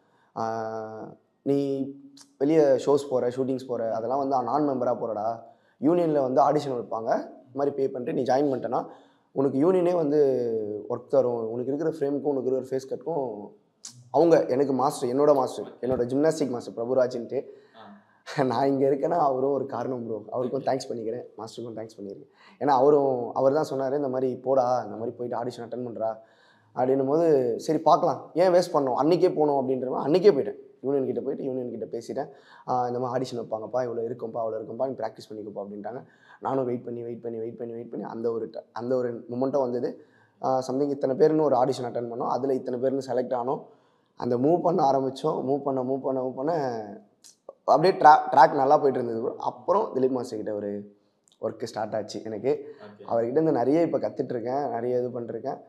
ஆஹ், நீ வெளியே ஷோஸ் போகிற ஷூட்டிங்ஸ் போகிற அதெல்லாம் வந்து நான் மெம்பராக போகிறடா யூனியனில் வந்து ஆடிஷன் வைப்பாங்க இது மாதிரி பே பண்ணிட்டு நீ ஜாயின் பண்ணிட்டேன்னா உனக்கு யூனியனே வந்து ஒர்க் தரும் உனக்கு இருக்கிற ஃப்ரேமுக்கும் உனக்கு இருக்கிற ஃபேஸ் கட்க்கும் அவங்க எனக்கு மாஸ்டர் என்னோட மாஸ்டர் என்னோட ஜிம்னாஸ்டிக் மாஸ்டர் பிரபுராஜ்ன்ட்டு நான் இங்கே இருக்கேன்னா அவரும் ஒரு காரணம் ப்ரோ அவருக்கும் தேங்க்ஸ் பண்ணிக்கிறேன் மாஸ்டருக்கும் தேங்க்ஸ் பண்ணியிருக்கேன் ஏன்னா அவரும் அவர் தான் சொன்னார் இந்த மாதிரி போடா இந்த மாதிரி போயிட்டு ஆடிஷன் அட்டன் பண்ணுறா அப்படின்னும் போது சரி பார்க்கலாம் ஏன் வேஸ்ட் பண்ணோம் அன்றைக்கே போகணும் அப்படின்ற மாதிரி அன்றைக்கே போயிட்டேன் யூனியன் கிட்ட போயிட்டு யூனியன் கிட்ட பேசிட்டேன் ஆஹ் இந்த மாதிரி ஆடிஷன் வைப்பாங்கப்பா இவ்வளோ இருக்கும்ப்பா அவ்வளோ இருக்கும்ப்பா நீ ப்ராக்டிஸ் பண்ணிக்கப்பா அப்படின்ட்டாங்க நானும் வெயிட் பண்ணி வெயிட் பண்ணி வெயிட் பண்ணி வெயிட் பண்ணி அந்த ஒரு ட- அந்த ஒரு மூமெண்ட்டும் வந்தது சம்திங் இத்தனை பேர்னு ஒரு ஆடிஷன் அட்டன் பண்ணோம் அதில் இத்தனை பேர்னு செலக்ட் ஆனோம் அந்த மூவ் பண்ண ஆரம்பித்தோம் மூவ் பண்ண மூவ் பண்ண மூவ் பண்ண அப்படியே ட்ரா ட்ராக் நல்லா போயிட்டு இருந்தது bro. அப்புறம் திலீப் மாஸ்டர் கிட்ட ஒரு ஒர்க்கு ஸ்டார்ட் ஆச்சு எனக்கு அவர்கிட்ட இருந்து நிறைய இப்போ கற்றுட்ருக்கேன் நிறைய இது பண்ணிருக்கேன்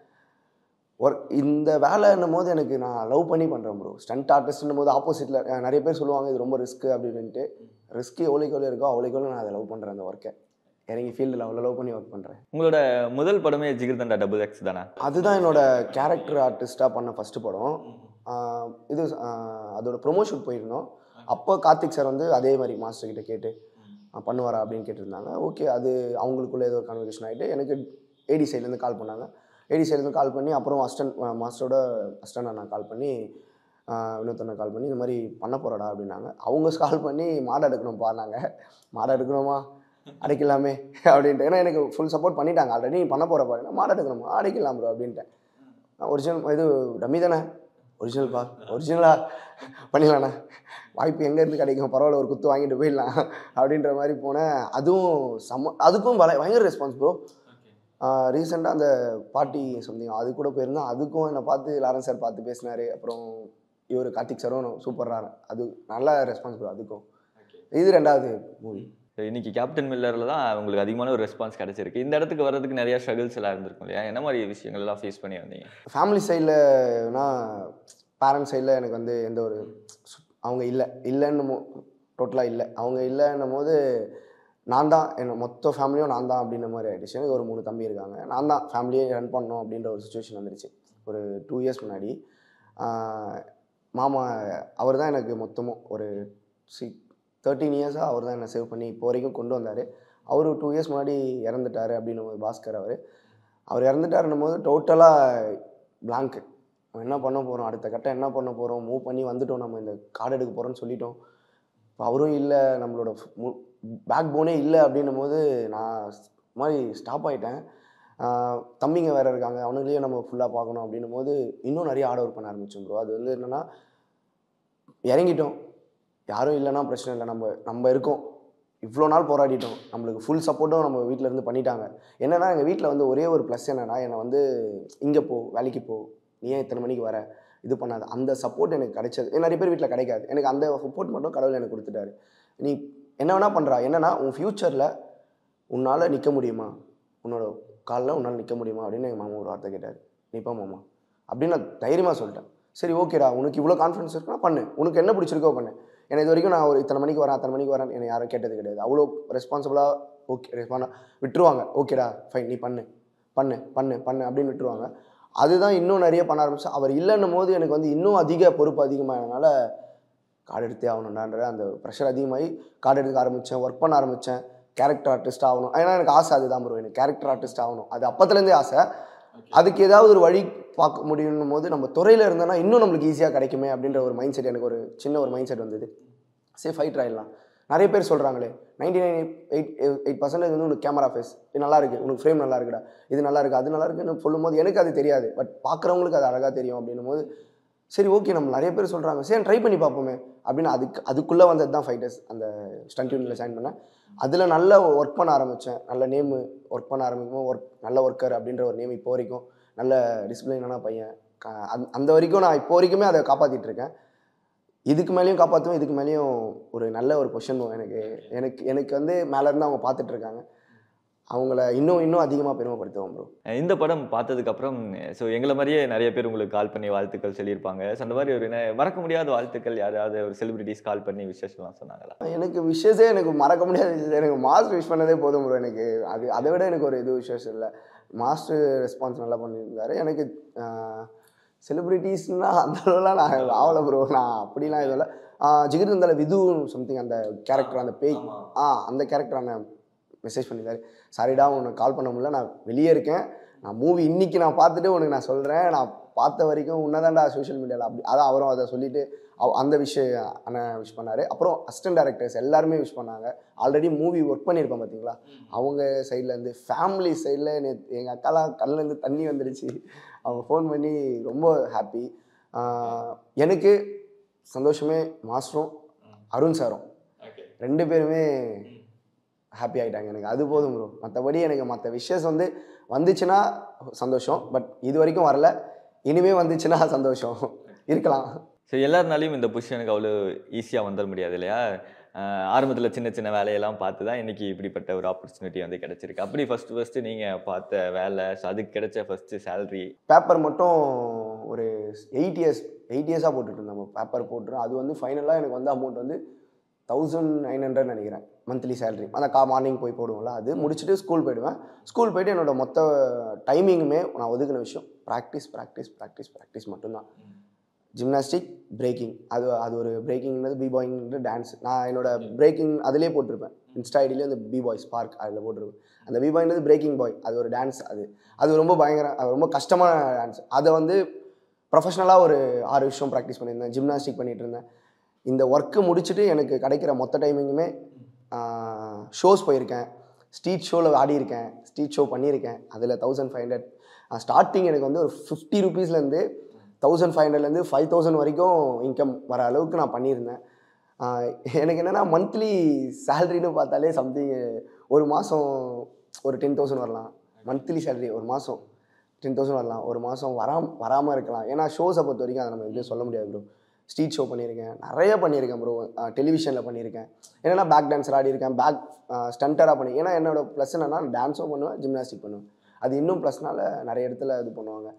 ஒர்க் இந்த வேலைன்னும் போது எனக்கு நான் லவ் பண்ணி பண்ணுறேன் ப்ரோ ஸ்டண்ட் ஆர்டிஸ்ட்னும் போது ஆப்போசிட்டில் நிறைய பேர் சொல்லுவாங்க இது ரொம்ப ரிஸ்க்கு அப்படின்ட்டு ரிஸ்க்கு எவ்வளோக்கு எவ்வளோ இருக்கோ அவ்வளோக்கு எவ்வளோ நான் அதை லவ் பண்ணுறேன் அந்த ஒர்க்கை இறங்கி ஃபீல்டில் அவ்வளோ லவ் பண்ணி ஒர்க் பண்ணுறேன் உங்களோட முதல் படமே ஜிகிர்தண்டா டபுள் எக்ஸ் தானே அதுதான் என்னோட கேரக்டர் ஆர்டிஸ்ட்டாக பண்ண ஃபஸ்ட்டு படம் ஆஹ் இது ஆஹ் அதோட ப்ரொமோ ஷூட் போயிருந்தோம் அப்போ கார்த்திக் சார் வந்து அதே மாதிரி மாஸ்டர் கிட்ட கேட்டு ஆஹ் பண்ணுவாரா அப்படின்னு கேட்டிருந்தாங்க ஓகே அது அவங்களுக்குள்ள ஏதோ ஒரு கான்வர்சேஷன் ஆகிட்டு எனக்கு ஏடி சைட்லேருந்து கால் பண்ணாங்க ஏடி சைட்லேருந்து கால் பண்ணி அப்புறம் அஸ்டன் மாஸ்டரோட அஸ்டன் நான் கால் பண்ணி இன்னொருத்தனை கால் பண்ணி இந்த மாதிரி பண்ண போகிறடா அப்படின்னாங்க அவங்க கால் பண்ணி மாடை எடுக்கணும் பாருனாங்க மாடை எடுக்கணுமா அடைக்கலாமே அப்படின்ட்டு ஏன்னா எனக்கு ஃபுல் சப்போர்ட் பண்ணிட்டாங்க ஆல்ரெடி நீ பண்ண போகிற பாருங்க மாடை எடுக்கணுமா அடைக்கலாம் ப்ரோ அப்படின்ட்டேன் ஒரிஜினல் இது டம்மி தானே ஒரிஜினல்ப்பா ஒரிஜினலா பண்ணிடலாண்ணா வாய்ப்பு எங்கேருந்து கிடைக்கும் பரவாயில்ல ஒரு குத்து வாங்கிட்டு போயிடலாம் அப்படின்ற மாதிரி போனேன் அதுவும் செம்ம அதுக்கும் பல பயங்கர ரெஸ்பான்ஸ் ப்ரோ ரீசெண்டாக அந்த பார்ட்டி சம்திங் அது கூட போயிருந்தேன் அதுக்கும் என்னை பார்த்து லாரன்ஸ் சார் பார்த்து பேசினாரு அப்புறம் இவர் கார்த்திக் சாரும் சூப்பராக அது நல்ல ரெஸ்பான்ஸ் ப்ரோ அதுக்கும் இது ரெண்டாவது மூவி So, இன்னைக்கு கேப்டன் மில்லரில் தான் உங்களுக்கு அதிகமான ஒரு ரெஸ்பான்ஸ் கிடைச்சிருக்கு இந்த இடத்துக்கு வர்றதுக்கு நிறைய ஸ்ட்ரகிள்ஸ் எல்லாம் இருந்திருக்கும் இல்லையா என்ன மாதிரி விஷயங்கள் எல்லாம் ஃபேஸ் பண்ணி வந்தீங்க ஃபேமிலி சைடில்னா பேரண்ட்ஸ் சைடில் எனக்கு வந்து எந்த ஒரு சு- அவங்க இல்லை இல்லைன்னு டோட்டலாக இல்லை அவங்க இல்லைன்னும் போது நான் தான் என்ன மொத்த ஃபேமிலியும் நான் தான் அப்படின்ற மாதிரி ஆயிடுச்சு எனக்கு ஒரு மூணு தம்பி இருக்காங்க நான் தான் ஃபேமிலியே ரன் பண்ணணும் அப்படின்ற ஒரு சுச்சுவேஷன் வந்துடுச்சு ஒரு டூ இயர்ஸ் முன்னாடி ஆஹ் மாமா அவர் தான் எனக்கு மொத்தமும் ஒரு சி தேர்ட்டீன் இயர்ஸாக அவர் தான் என்னை சேவ் பண்ணி இப்போ வரைக்கும் கொண்டு வந்தார் அவர் டூ இயர்ஸ் முன்னாடி இறந்துட்டார் அப்படின்னும் போது பாஸ்கர் அவர் அவர் இறந்துட்டாருன்னும் போது டோட்டலாக பிளாங்க்கு என்ன பண்ண போகிறோம் அடுத்த கட்டம் என்ன பண்ண போகிறோம் மூவ் பண்ணி வந்துட்டோம் நம்ம இந்த கார்டு எடுக்க போகிறோம்னு சொல்லிட்டோம் இப்போ அவரும் இல்லை நம்மளோட பேக் போனே இல்லை அப்படின்னும் போது நான் ஸ்- இந்த மாதிரி ஸ்டாப் ஆகிட்டேன் தம்பிங்க வேறு இருக்காங்க அவனுங்களையும் நம்ம ஃபுல்லாக பார்க்கணும் அப்படின்னும் போது இன்னும் நிறைய ஆர்டர் பண்ண ஆரம்பிச்சோம் ப்ரோ அது வந்து என்னென்னா இறங்கிட்டோம் யாரும் இல்லைன்னா பிரச்சனை இல்லை நம்ம நம்ம இருக்கோம் இவ்வளோ நாள் போராடிட்டோம் நம்மளுக்கு ஃபுல் சப்போர்ட்டும் நம்ம வீட்டில் இருந்து பண்ணிட்டாங்க என்னன்னா எங்கள் வீட்டில் வந்து ஒரே ஒரு ப்ளஸ் என்னன்னா என்னை வந்து இங்கே போ வேலைக்கு போ நீ ஏன் இத்தனை மணிக்கு வர இது பண்ணாத அந்த சப்போர்ட் எனக்கு கிடைச்சது நிறைய பேர் வீட்டில் கிடைக்காது எனக்கு அந்த சப்போர்ட் மட்டும் கடவுள் எனக்கு கொடுத்துட்டாரு நீ என்ன வேணால் பண்ணுறா என்னன்னா உன் ஃப்யூச்சரில் உன்னால் நிற்க முடியுமா உன்னோட காலில் உன்னால் நிற்க முடியுமா அப்படின்னு எங்கள் மாமா ஒரு வார்த்தை கேட்டார் நிப்பா மாமா அப்படின்னு நான் தைரியமாக சொல்லிட்டேன் சரி ஓகேடா உனக்கு இவ்வளோ கான்ஃபிடன்ஸ் இருக்குன்னா பண்ணு உனக்கு என்ன பிடிச்சிருக்கோ பண்ணு ஏன்னா இது வரைக்கும் நான் ஒரு இத்தனை மணிக்கு வரேன் அத்தனை மணிக்கு வரேன் என்னை யாரும் கேட்டது கிடையாது அவ்வளோ ரெஸ்பான்சிபிளாக ஓகே ரெஸ்பான்ஸ் விட்டுருவாங்க ஓகேடா ஃபைன் நீ பண்ணு பண்ணு பண்ணு பண்ணு அப்படின்னு விட்டுருவாங்க அதுதான் இன்னும் நிறைய பண்ண ஆரம்பிச்சு அவர் இல்லைன்னும் போது எனக்கு வந்து இன்னும் அதிக பொறுப்பு அதிகமானதுனால கார்டு எடுத்தே ஆகணும்டான்ற அந்த ப்ரெஷர் அதிகமாகி கார்டு எடுக்க ஆரம்பித்தேன் ஒர்க் பண்ண ஆரம்பித்தேன் கேரக்டர் ஆர்டிஸ்ட் ஆகணும் ஏன்னா எனக்கு ஆசை அதுதான் ப்ரோ எனக்கு கேரக்டர் ஆர்டிஸ்ட் ஆகணும் அது அப்பத்துலேருந்தே ஆசை அதுக்கு ஏதாவது ஒரு வழி பார்க்க முடியும் போது நம்ம துறையில் இருந்தோன்னா இன்னும் நம்மளுக்கு ஈஸியாக கிடைக்குமே அப்படின்ற ஒரு மைண்ட் செட் எனக்கு ஒரு சின்ன ஒரு மைண்ட் செட் வந்தது சரி ஃபைட் ஆயிடலாம் நிறைய பேர் சொல்கிறாங்களே ninety nine eight eight percentage வந்து உனக்கு கேமரா ஃபேஸ் இது நல்லா இருக்கு உனக்கு ஃப்ரேம் நல்லா இருக்குடா இது நல்லா இருக்கு அது நல்லா இருக்குன்னு சொல்லும்போது எனக்கு அது தெரியாது பட் பார்க்குறவங்களுக்கு அது அழகாக தெரியும் அப்படின்னும் போது சரி ஓகே நம்ம நிறைய பேர் சொல்கிறாங்க சரி ட்ரை பண்ணி பார்ப்போமே அப்படின்னு அதுக்கு அதுக்குள்ளே வந்தது தான் ஃபைட்டர்ஸ் அந்த ஸ்டண்ட் யூனிட்டில் ஜாயின் பண்ணேன் அதில் நல்ல ஒர்க் பண்ண ஆரம்பித்தேன் நல்ல நேமு ஒர்க் பண்ண ஆரம்பிக்கும் ஒர்க் நல்ல ஒர்க்கர் அப்படின்ற ஒரு நேம் இப்போ வரைக்கும் நல்ல டிசிப்ளினான பையன் க- அந்த- அந்த வரைக்கும் நான் இப்போ வரைக்குமே அதை காப்பாற்றிட்டு இருக்கேன் இதுக்கு மேலேயும் காப்பாற்றுவேன் இதுக்கு மேலேயும் ஒரு நல்ல ஒரு பொசிஷன் எனக்கு எனக்கு எனக்கு வந்து மேலேருந்து அவங்க பார்த்துட்டு இருக்காங்க அவங்கள இன்னும் இன்னும் அதிகமாக பெருமைப்படுத்துவோம் ப்ரோ இந்த படம் பார்த்ததுக்கு அப்புறம் ஸோ எங்களை மாதிரியே நிறைய பேர் உங்களுக்கு கால் பண்ணி வாழ்த்துக்கள் சொல்லியிருப்பாங்க ஸோ அந்த மாதிரி ஒரு நெ- மறக்க முடியாத வாழ்த்துக்கள் யாராவது ஒரு செலிபிரிட்டிஸ் கால் பண்ணி விசேஷம்லாம் சொன்னாங்களா எனக்கு விஷயஸே எனக்கு மறக்க முடியாத விஷயம் எனக்கு மாஸ்டர் விஷ் பண்ணதே போதும் ப்ரோ எனக்கு அது அதை விட எனக்கு ஒரு இது விஷயம் இல்லை மாஸ்டர் ரெஸ்பான்ஸ் நல்லா பண்ணியிருந்தாரு எனக்கு செலிப்ரிட்டிஸ்னா அந்த அளவுலாம் நான் ஆகலை ப்ரோ நான் அப்படிலாம் எதுவும் இல்லை ஜிகிர் இருந்தால விது சம்திங் அந்த கேரக்டர் அந்த பேய் ஆ அந்த கேரக்டர் அந்த மெசேஜ் பண்ணியிருந்தாரு சாரிடா உனக்கு கால் பண்ண முடியல நான் வெளியே இருக்கேன் நான் மூவி இன்னைக்கு நான் பார்த்துட்டு உனக்கு நான் சொல்கிறேன் நான் பார்த்த வரைக்கும் உன்னதான்டா சோஷியல் மீடியாவில் அப்படி அதான் அவரும் அதை சொல்லிட்டு அவ- அந்த விஷயம் அண்ணன் விஷ் பண்ணாரு அப்புறம் அசிஸ்டன்ட் டேரக்டர்ஸ் எல்லாருமே விஷ் பண்ணாங்க ஆல்ரெடி மூவி ஒர்க் பண்ணியிருப்பேன் பார்த்தீங்களா அவங்க சைட்லேருந்து ஃபேமிலி சைடில் எங்கள் அக்காலாம் கண்ணுலேருந்து தண்ணி வந்துடுச்சு அவங்க ஃபோன் பண்ணி ரொம்ப ஹாப்பி எனக்கு சந்தோஷமே மாஸ்டரும் அருண் சாரும் ரெண்டு பேருமே ஹாப்பி ஆகிட்டாங்க எனக்கு அது போதும் ப்ரோ மற்றபடி எனக்கு மற்ற விஷயஸ் வந்து வந்துச்சுன்னா சந்தோஷம் பட் இது வரைக்கும் வரல இனிமே வந்துச்சுன்னா சந்தோஷம் இருக்கலாம் ஸோ எல்லாருனாலையும் இந்த பொசிஷனுக்கு அவ்வளோ ஈஸியாக வந்துட முடியாது இல்லையா ஆரம்பத்தில் சின்ன சின்ன வேலையெல்லாம் பார்த்து தான் இன்னைக்கு இப்படிப்பட்ட ஒரு ஆப்பர்ச்சுனிட்டி வந்து கிடைச்சிருக்கு அப்படி ஃபர்ஸ்ட் ஃபர்ஸ்ட் நீங்கள் பார்த்த வேலை ஸோ அதுக்கு கிடைச்ச ஃபர்ஸ்ட் சேலரி பேப்பர் மட்டும் ஒரு எயிட் இயர்ஸ் எயிட் இயர்ஸாக போட்டுட்டு இருந்தோம் பேப்பர் போட்டுரும் அது வந்து ஃபைனலாக எனக்கு வந்து அமௌண்ட் வந்து தௌசண்ட் நைன் ஹண்ட்ரட் நினைக்கிறேன் மந்த்லி சேலரி அந்த கா மார்னிங் போய் போடுவோம்ல அது முடிச்சுட்டு ஸ்கூல் போயிடுவேன் ஸ்கூல் போயிட்டு என்னோட மொத்த டைமிங்குமே நான் ஒதுக்கின விஷயம் ப்ராக்டிஸ் ப்ராக்டிஸ் ப்ராக்டிஸ் ப்ராக்டிஸ் மட்டும்தான் ஜிம்னாஸ்டிக் பிரேக்கிங் அது அது ஒரு பிரேக்கிங்ன்றது பி பாய்ங்கிறது டான்ஸ் நான் என்னோட பிரேக்கிங் அதிலே போட்டிருப்பேன் இன்ஸ்டா ஐடியிலே அந்த பி பாய் ஸ்பார்க் அதில் போட்டிருப்பேன் அந்த பி பாய்ன்றது பிரேக்கிங் பாய் அது ஒரு டான்ஸ் அது அது ரொம்ப பயங்கர அது ரொம்ப கஷ்டமான டான்ஸ் அதை வந்து ப்ரொஃபஷ்னலாக ஒரு ஆறு விஷயம் ப்ராக்டிஸ் பண்ணியிருந்தேன் ஜிம்னாஸ்டிக் பண்ணிட்டு இருந்தேன் இந்த ஒர்க்கு முடிச்சுட்டு எனக்கு கிடைக்கிற மொத்த டைமிங்குமே ஷோஸ் போயிருக்கேன் ஸ்ட்ரீட் ஷோவில் ஆடியிருக்கேன் ஸ்ட்ரீட் ஷோ பண்ணியிருக்கேன் அதில் தௌசண்ட் ஃபைவ் ஹண்ட்ரட் ஸ்டார்டிங் எனக்கு வந்து ஒரு ஃபிஃப்டி ருபீஸ்லேருந்து தௌசண்ட் ஃபைவ் ஹண்ட்ரட்லேருந்து ஃபைவ் தௌசண்ட் வரைக்கும் இன்கம் வர அளவுக்கு நான் பண்ணியிருந்தேன் ஆஹ் எனக்கு என்னென்னா மந்த்லி சேலரின்னு பார்த்தாலே சம்திங் ஒரு மாதம் ஒரு டென் தௌசண்ட் வரலாம் மந்த்லி சேலரி ஒரு மாதம் டென் தௌசண்ட் வரலாம் ஒரு மாதம் வராம வராமல் இருக்கலாம் ஏன்னா ஷோஸை பொறுத்த வரைக்கும் அதை நம்ம எதுவும் சொல்ல முடியாது ப்ரோ ஸ்ட்ரீட் ஷோ பண்ணியிருக்கேன் நிறைய பண்ணியிருக்கேன் ப்ரோ டெலிவிஷனில் பண்ணியிருக்கேன் என்னென்னா பேக் டான்ஸர் ஆடியிருக்கேன் பேக் ஸ்டண்டராக பண்ணி ஏன்னா என்னோட ப்ளஸ் என்னன்னா டான்ஸும் பண்ணுவேன் ஜிம்னாஸ்டிக் பண்ணுவேன் அது இன்னும் ப்ளஸ்னால நிறைய இடத்துல இது பண்ணுவாங்க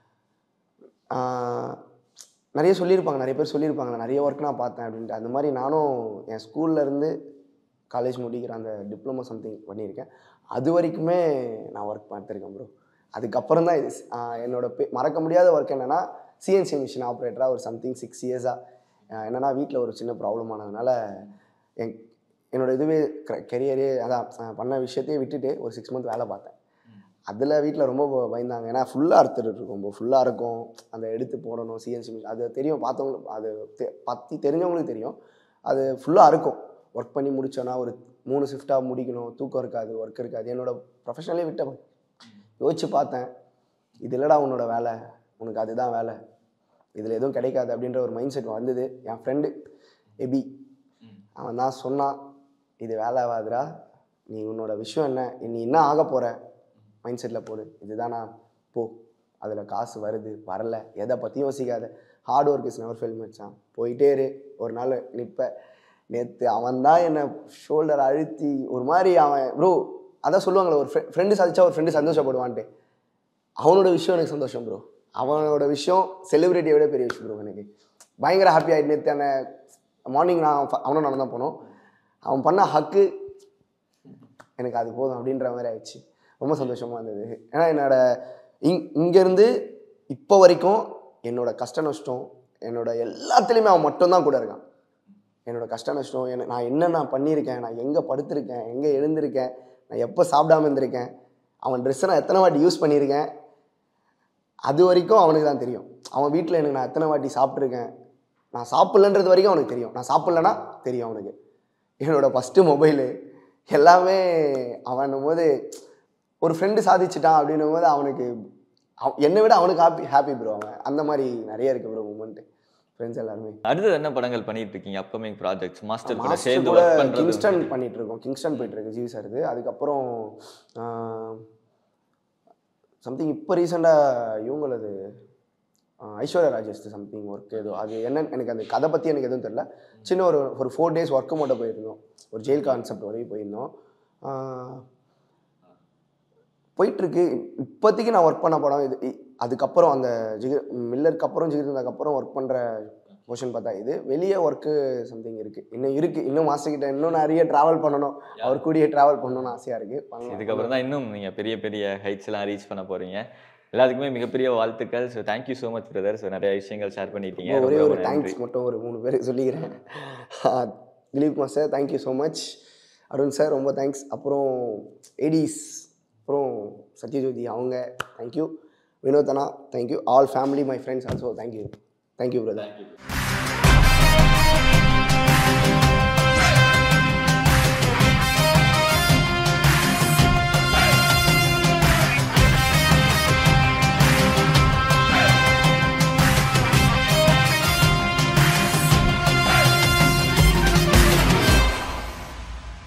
ஆஹ் நிறைய சொல்லியிருப்பாங்க நிறைய பேர் சொல்லியிருப்பாங்க நான் நிறைய ஒர்க் நான் பார்த்தேன் அப்படின்ட்டு அந்த மாதிரி நானும் என் ஸ்கூல்ல இருந்து காலேஜ் முடிக்கிற அந்த டிப்ளமோ சம்திங் பண்ணியிருக்கேன் அது வரைக்குமே நான் ஒர்க் பார்த்துருக்கேன் ப்ரோ அதுக்கப்புறம் தான் இது ஆஹ் என்னோட பெ மறக்க முடியாத ஒர்க் என்னென்னா சிஎன்சி மிஷின் ஆப்ரேட்டராக ஒரு சம்திங் சிக்ஸ் இயர்ஸாக என்னென்னா வீட்டில் ஒரு சின்ன ப்ராப்ளம் ஆனதுனால என் என்னோட இதுவே கெரியரே அதான் ஆஹ் பண்ண விஷயத்தையே விட்டுட்டு ஒரு சிக்ஸ் மந்த் வேலை பார்த்தேன் அதில் வீட்டில் ரொம்ப ப- பயந்தாங்க ஏன்னா ஃபுல்லாக அறுத்துட்டு இருக்கும் ஃபுல்லாக இருக்கும் அந்த எடுத்து போடணும் சிஎன்சி மிஷின் அது தெரியும் பார்த்தவங்களுக்கு அது தெ- பற்றி தெரிஞ்சவங்களுக்கு தெரியும் அது ஃபுல்லாக இருக்கும் ஒர்க் பண்ணி முடிச்சோன்னா ஒரு மூணு ஷிஃப்டாக முடிக்கணும் தூக்கம் இருக்காது ஒர்க் இருக்காது என்னோட ப்ரொஃபஷனலே விட்ட போய் யோசிச்சு பார்த்தேன் இது இல்லடா உன்னோட வேலை உனக்கு அதுதான் வேலை இதில் எதுவும் கிடைக்காது அப்படின்ற ஒரு மைண்ட் செட் வந்தது என் ஃப்ரெண்டு எபி அவன் தான் சொன்னான் இது வேலை ஆகாதுடா நீ உன்னோட விஷயம் என்ன நீ என்ன ஆக போகிற மைண்ட் செட்டில் போடு இதுதானா போ அதில் காசு வருது வரல எதை பற்றியும் யோசிக்காத hard work is never fail மச்சான் போயிட்டே இரு ஒரு நாள் நிற்ப நேற்று அவன் தான் என்னை ஷோல்டர் அழுத்தி ஒரு மாதிரி அவன் ப்ரோ அதான் சொல்லுவாங்களே ஒரு ஃப்ரெண்டு சாதிச்சா ஒரு ஃப்ரெண்டு சந்தோஷப்படுவான்ட்டு அவனோட விஷயம் எனக்கு சந்தோஷம் ப்ரோ அவனோட விஷயம் செலிபிரிட்டியை விட பெரிய விஷயம் ப்ரோ எனக்கு பயங்கர ஹாப்பி ஆகிட்டு நேற்று அந்த மார்னிங் நான் ஃப- அவனும் நான் தான் போனோம் அவன் பண்ண ஹக்கு எனக்கு அது போதும் அப்படின்ற மாதிரி ஆயிடுச்சு ரொம்ப சந்தோஷமாக இருந்தது ஏன்னா என்னோட இங் இங்கேருந்து இப்போ வரைக்கும் என்னோட கஷ்ட நஷ்டம் என்னோட எல்லாத்துலேயுமே அவன் மட்டும்தான் கூட இருக்கான் என்னோட கஷ்ட நஷ்டம் என்ன நான் என்ன நான் பண்ணியிருக்கேன் நான் எங்கே படுத்திருக்கேன் எங்கே எழுந்திருக்கேன் நான் எப்போ சாப்பிடாம இருந்திருக்கேன் அவன் ட்ரெஸ்ஸை நான் எத்தனை வாட்டி யூஸ் பண்ணியிருக்கேன் அது வரைக்கும் அவனுக்கு தான் தெரியும் அவன் வீட்டில் எனக்கு நான் எத்தனை வாட்டி சாப்பிட்ருக்கேன் நான் சாப்பிட்லன்றது வரைக்கும் அவனுக்கு தெரியும் நான் சாப்பிட்லனா தெரியும் அவனுக்கு என்னோட ஃபஸ்ட்டு மொபைலு எல்லாமே அவனும் போது ஒரு ஃப்ரெண்டு சாதிச்சிட்டான் அப்படின்னும் போது அவனுக்கு அவ- என்னை விட அவனுக்கு ஹாப்பி ஹாப்பி ப்ரோ அவன் அந்த மாதிரி நிறைய இருக்கு ப்ரோ மூமெண்ட்டு ஃப்ரெண்ட்ஸ் எல்லாருமே அடுத்தது என்ன படங்கள் பண்ணிட்டு இருக்கீங்க அப்கமிங் ப்ராஜெக்ட்ஸ் மாஸ்டர் கூட மாஸ்டர் சேர்ந்து கூட ஒர்க் பண்றது கிங்ஸ்டன் பண்ணிட்டு இருக்கோம் கிங்ஸ்டன் போயிட்டு இருக்கு ஜிவி சார் இது அதுக்கப்புறம் சம்திங் இப்போ ரீசெண்டாக இவங்களது ஆஹ் ஐஸ்வர்யா ராஜேஷ் சம்திங் ஒர்க் ஏதோ அது என்னன்னு எனக்கு அந்த கதை பற்றி எனக்கு எதுவும் தெரியல சின்ன ஒரு ஒரு ஃபோர் டேஸ் ஒர்க்கு மட்டும் போயிருந்தோம் ஒரு ஜெயில் கான்செப்ட் வரையும் போயிருந்தோம் ஆஹ் போயிட்டுருக்கு இப்போதைக்கு நான் ஒர்க் பண்ண படம் இது இ- அதுக்கப்புறம் அந்த ஜிகர் மில்லருக்கு அப்புறம் ஜிகிருந்தாக்கு அப்புறம் ஒர்க் பண்ணுற போர்ஷன் பார்த்தா இது வெளியே ஒர்க்கு சம்திங் இருக்குது இன்னும் இருக்குது இன்னும் மாஸ்டர் கிட்ட இன்னும் நிறைய ட்ராவல் பண்ணணும் அவர் கூடயே ட்ராவல் பண்ணணும்னு ஆசையாக இருக்குது பண்ணலாம் இதுக்கப்புறம் தான் இன்னும் நீங்க பெரிய பெரிய ஹைட்ஸ் எல்லாம் ரீச் பண்ண போறீங்க எல்லாத்துக்குமே மிகப்பெரிய வாழ்த்துக்கள் so thank you so much brother so நிறைய விஷயங்கள் ஷேர் பண்ணிட்டீங்க ஒரே ரொம்ப ஒரு ரொம்ப நன்றி தேங்க்ஸ் மட்டும் ஒரு மூணு பேர் சொல்லிக்கிறேன் Dileep master thank you so much Arun sir ரொம்ப தேங்க்ஸ் அப்புறம் ஏடிஸ் அப்புறம் சத்யஜோதி அவங்க தேங்க்யூ வினோதனா thank you all family my friends also thank you thank you brother